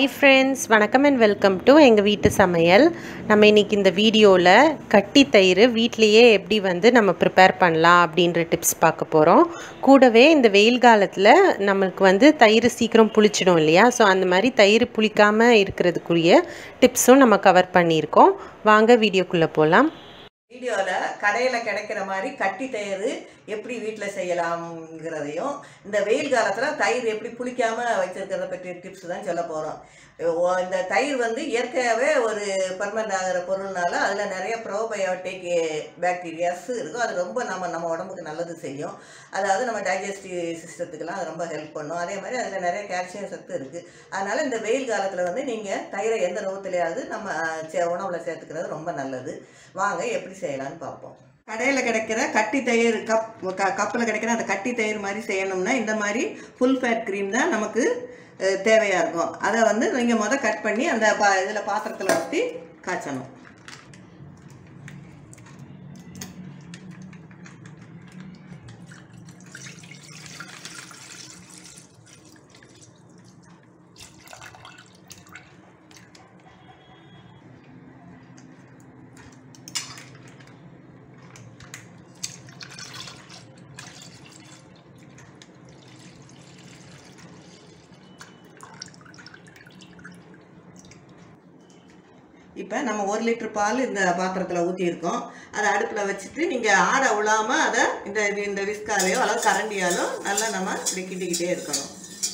hi friends வணக்கம் and welcome to எங்கள் வீட்டு சமையல் நம்ம இன்றைக்கி இந்த வீடியோவில் கட்டி தயிர் வீட்லேயே எப்படி வந்து நம்ம ப்ரிப்பேர் பண்ணலாம் அப்படின்ற டிப்ஸ் பார்க்க போகிறோம் கூடவே இந்த வெயில் காலத்தில் நம்மளுக்கு வந்து தயிர் சீக்கிரம் புளிச்சிடும் இல்லையா ஸோ அந்த மாதிரி தயிர் புளிக்காமல் இருக்கிறதுக்குரிய டிப்ஸும் நம்ம கவர் பண்ணியிருக்கோம் வாங்க வீடியோக்குள்ளே போகலாம் வீடியோவில் கடையில் கிடைக்கிற மாதிரி கட்டி தயிர் எப்படி வீட்டில் செய்யலாம்ங்கிறதையும் இந்த வெயில் காலத்தில் தயிர் எப்படி புளிக்காமல் வச்சிருக்கிறத பற்றிய டிப்ஸ் தான் சொல்ல போகிறோம் இந்த தயிர் வந்து இயற்கையாகவே ஒரு பர்மனண்ட் ஆகிற பொருள்னால அதில் நிறைய ப்ரோபயோட்டிக் பாக்டீரியாஸ் இருக்கும் அது ரொம்ப நம்ம நம்ம உடம்புக்கு நல்லது செய்யும் அதாவது நம்ம டைஜஸ்டிவ் சிஸ்டத்துக்கெல்லாம் அது ரொம்ப ஹெல்ப் பண்ணும் அதே மாதிரி அதில் நிறைய கால்சியம் சத்து இருக்குது அதனால் இந்த வெயில் காலத்தில் வந்து நீங்கள் தயிரை எந்த ரூபத்துலையாவது நம்ம சே உணவில் சேர்த்துக்கிறது ரொம்ப நல்லது வாங்க எப்படி செய்யலாம்னு பார்ப்போம் கடையில் கிடைக்கிற கட்டி தயிர் கப் க கப்பில் கிடைக்கிற அந்த கட்டி தயிர் மாதிரி செய்யணும்னா இந்த மாதிரி ஃபுல் ஃபேட் க்ரீம் தான் நமக்கு அஹ், தேவையாக இருக்கும் அதை வந்து நீங்கள் மொதல் கட் பண்ணி அந்த பா இதில் பாத்திரத்தில் ஊற்றி காய்ச்சணும் இப்போ நம்ம ஒரு லிட்டர் பால் இந்த பாத்திரத்தில் ஊற்றியிருக்கோம் அதை அடுப்பில் வச்சுட்டு நீங்கள் ஆடை விழாமல் அதை இந்த இது- இந்த விஸ்காலையோ அல்லது கரண்டியாலோ நல்லா நம்ம இப்படி கிண்டிக்கிட்டே இருக்கணும்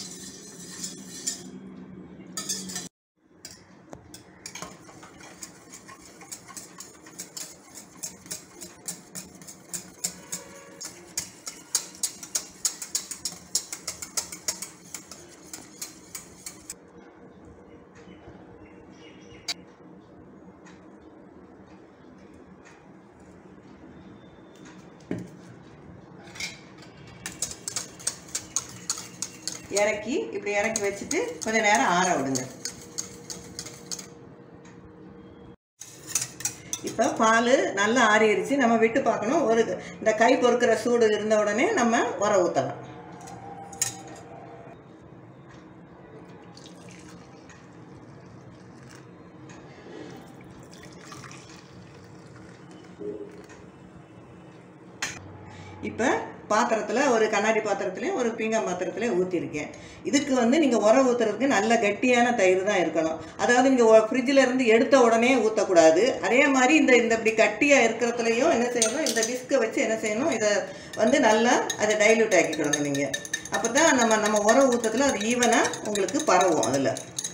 இறக்கி இப்படி இறக்கி வச்சுட்டு கொஞ்ச நேரம் ஆற விடுங்க இப்போ பால் நல்லா ஆறிடுச்சு நம்ம விட்டு பார்க்கணும் ஒரு இந்த கை பொறுக்கிற சூடு இருந்த உடனே நம்ம உர ஊற்றலாம் இப்போ பாத்திரத்தில் ஒரு கண்ணாடி பாத்திரத்துலையும் ஒரு பீங்கான் பாத்திரத்துலையும் ஊற்றிருக்கேன் இதுக்கு வந்து நீங்கள் உரம் ஊற்றுறதுக்கு நல்ல கட்டியான தயிர் தான் இருக்கணும் அதாவது நீங்கள் ஃப்ரிட்ஜில் இருந்து எடுத்த உடனே ஊற்றக்கூடாது அதே மாதிரி இந்த இந்த இப்படி கட்டியாக இருக்கிறதுலையும் என்ன செய்யணும் இந்த டிஸ்கை வச்சு என்ன செய்யணும் இதை வந்து நல்லா அதை டைல்யூட் ஆக்கிக்கணும் நீங்கள் அப்போ தான் நம்ம நம்ம உரம் ஊற்றத்தில் அது ஈவனாக உங்களுக்கு பரவும் அதில்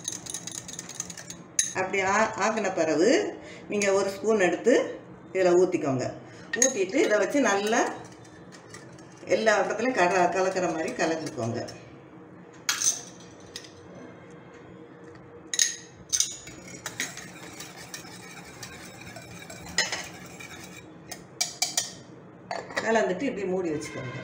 அப்படி ஆ ஆக்கின பிறகு நீங்கள் ஒரு ஸ்பூன் எடுத்து இதில் ஊற்றிக்கோங்க ஊற்றிட்டு இதை வச்சு நல்லா எல்லா இடத்துலையும் கட கலக்கிற மாதிரி கலக்கிக்கோங்க கலந்துட்டு இப்படி மூடி வச்சுக்கோங்க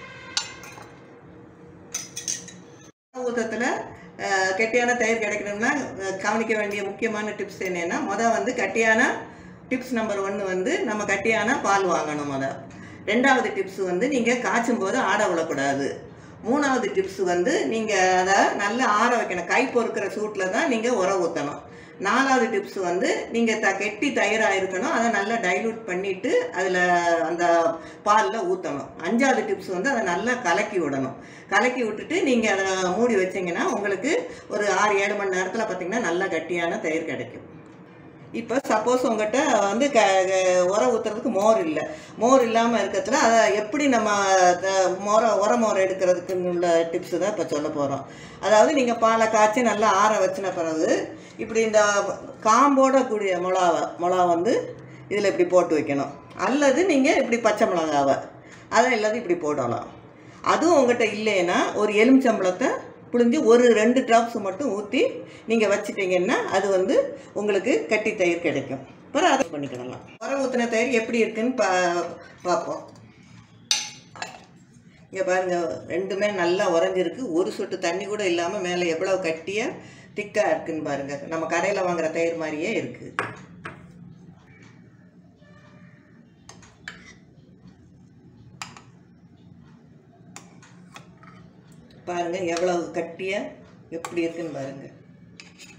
ஊத்தத்தில் கெட்டியான தயிர் கிடைக்கணும்னா அஹ், கவனிக்க வேண்டிய முக்கியமான டிப்ஸ் என்னென்னா மொதல் வந்து கட்டியான டிப்ஸ் நம்பர் ஒன்று வந்து நம்ம கட்டியான பால் வாங்கணும் மொதல் ரெண்டாவது டிப்ஸ் வந்து நீங்கள் காய்ச்சும் போது ஆட விடக்கூடாது மூணாவது டிப்ஸ் வந்து நீங்கள் அதை நல்லா ஆற வைக்கணும் கை பொறுக்கிற சூட்டில் தான் நீங்கள் உர ஊற்றணும் நாலாவது டிப்ஸ் வந்து நீங்கள் த கெட்டி தயிராக இருக்கணும் அதை நல்லா டைலூட் பண்ணிவிட்டு அதில் அந்த பாலில் ஊற்றணும் அஞ்சாவது டிப்ஸ் வந்து அதை நல்லா கலக்கி விடணும் கலக்கி விட்டுட்டு நீங்கள் அதை மூடி வச்சீங்கன்னா உங்களுக்கு ஒரு ஆறு ஏழு மணி நேரத்தில் பார்த்தீங்கன்னா நல்லா கட்டியான தயிர் கிடைக்கும் இப்போ சப்போஸ் உங்கள்கிட்ட வந்து க க- உரம் ஊற்றுறதுக்கு மோர் இல்லை மோர் இல்லாமல் இருக்கிறதுல அதை எப்படி நம்ம த- மொர உர மோர் எடுக்கிறதுக்கு உள்ள டிப்ஸு தான் இப்போ சொல்ல போகிறோம் அதாவது நீங்கள் பாலை காய்ச்சி நல்லா ஆற வச்சின பிறகு இப்படி இந்த காம்போட கூடிய மிளகாவை மிளகா வந்து இதில் இப்படி போட்டு வைக்கணும் அல்லது நீங்கள் இப்படி பச்சை மிளகாவை அதை எல்லாத்தையும் இப்படி போடலாம் அதுவும் உங்கள்கிட்ட இல்லைன்னா ஒரு எலுமிச்சம்பழத்தை புழிஞ்சு ஒரு ரெண்டு ட்ராப்ஸ் மட்டும் ஊற்றி நீங்கள் வச்சிட்டிங்கன்னா அது வந்து உங்களுக்கு கட்டி தயிர் கிடைக்கும் அப்புறம் அதை பண்ணிக்கிடலாம் உர ஊற்றின தயிர் எப்படி இருக்குன்னு பா பார்ப்போம் இங்கே பாருங்க ரெண்டுமே நல்லா உறைஞ்சிருக்கு ஒரு சொட்டு தண்ணி கூட இல்லாமல் மேலே எவ்வளோ கட்டியாக திக்காக இருக்குன்னு பாருங்க நம்ம கடையில் வாங்குற தயிர் மாதிரியே இருக்குது பாருங்க எவ்வளவு கட்டியாக எப்படி இருக்குன்னு பாருங்க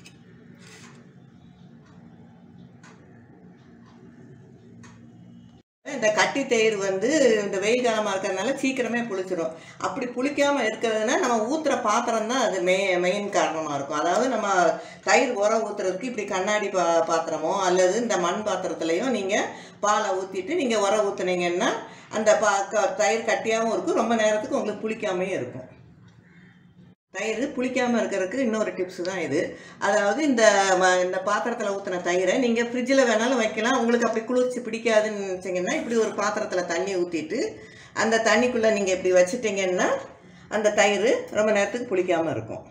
இந்த கட்டி தயிர் வந்து இந்த வெயில் காலமாக இருக்கிறதுனால சீக்கிரமே புளிச்சிடும் அப்படி புளிக்காமல் இருக்கிறதுனா நம்ம ஊற்றுற பாத்திரம் தான் அது மெ மெயின் காரணமாக இருக்கும் அதாவது நம்ம தயிர் உரம் ஊற்றுறதுக்கு இப்படி கண்ணாடி பா பாத்திரமோ அல்லது இந்த மண் பாத்திரத்துலையும் நீங்கள் பாலை ஊற்றிட்டு நீங்கள் உரம் ஊற்றுனீங்கன்னா அந்த பா க- தயிர் கட்டியாகவும் இருக்கும் ரொம்ப நேரத்துக்கு உங்களுக்கு புளிக்காமையும் இருக்கும் தயிர் புளிக்காமல் இருக்கிறதுக்கு இன்னொரு டிப்ஸ் தான் இது அதாவது இந்த ம- இந்த பாத்திரத்தில் ஊற்றின தயிரை நீங்கள் ஃப்ரிட்ஜில் வேணாலும் வைக்கலாம் உங்களுக்கு அப்படி குளிர்ச்சி பிடிக்காதுன்னு நினச்சிங்கன்னா இப்படி ஒரு பாத்திரத்தில் தண்ணி ஊற்றிட்டு அந்த தண்ணிக்குள்ளே நீங்கள் இப்படி வச்சிட்டிங்கன்னா அந்த தயிர் ரொம்ப நேரத்துக்கு புளிக்காமல் இருக்கும்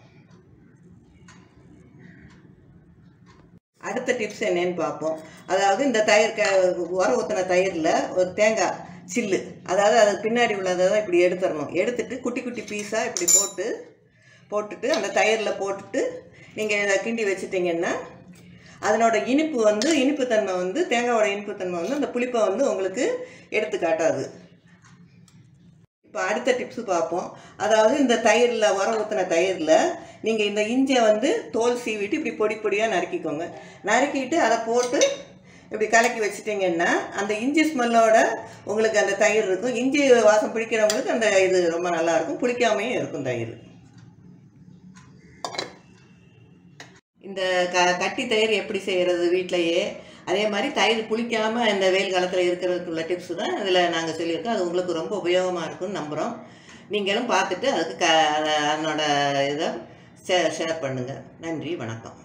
அடுத்த டிப்ஸ் என்னன்னு பார்ப்போம் அதாவது இந்த தயிர் க உர ஊற்றின தயிரில் ஒரு தேங்காய் சில்லு அதாவது அது பின்னாடி உள்ளதை தான் இப்படி எடுத்துடணும் எடுத்துட்டு குட்டி குட்டி பீஸாக இப்படி போட்டு போட்டுட்டு அந்த தயிரில் போட்டுட்டு நீங்கள் இதை கிண்டி வச்சிட்டிங்கன்னா அதனோட இனிப்பு வந்து இனிப்புத்தன்மை வந்து தேங்காயோட இனிப்புத்தன்மை வந்து அந்த புளிப்பை வந்து உங்களுக்கு எடுத்து காட்டாது இப்போ அடுத்த டிப்ஸ் பார்ப்போம் அதாவது இந்த தயிரில் உர ஊற்றின தயிரில் நீங்கள் இந்த இஞ்சியை வந்து தோல் சீவிட்டு இப்படி பொடி பொடியாக நறுக்கிக்கோங்க நறுக்கிட்டு அதை போட்டு இப்படி கலக்கி வச்சிட்டிங்கன்னா அந்த இஞ்சி ஸ்மெல்லோட உங்களுக்கு அந்த தயிர் இருக்கும் இஞ்சி வாசம் பிடிக்கிறவங்களுக்கு அந்த இது ரொம்ப நல்லா இருக்கும் புளிக்காமையும் இருக்கும் தயிர் இந்த க கட்டி தயிர் எப்படி செய்கிறது வீட்டிலையே அதே மாதிரி தயிர் புளிக்காமல் இந்த வெயில் காலத்தில் இருக்கிறதுக்குள்ள டிப்ஸ் தான் இதில் நாங்கள் சொல்லியிருக்கோம் அது உங்களுக்கு ரொம்ப உபயோகமாக இருக்கும்னு நம்புகிறோம் நீங்களும் பார்த்துட்டு அதுக்கு க அதை- அதனோட இதை ஷே ஷேர் பண்ணுங்கள் நன்றி வணக்கம்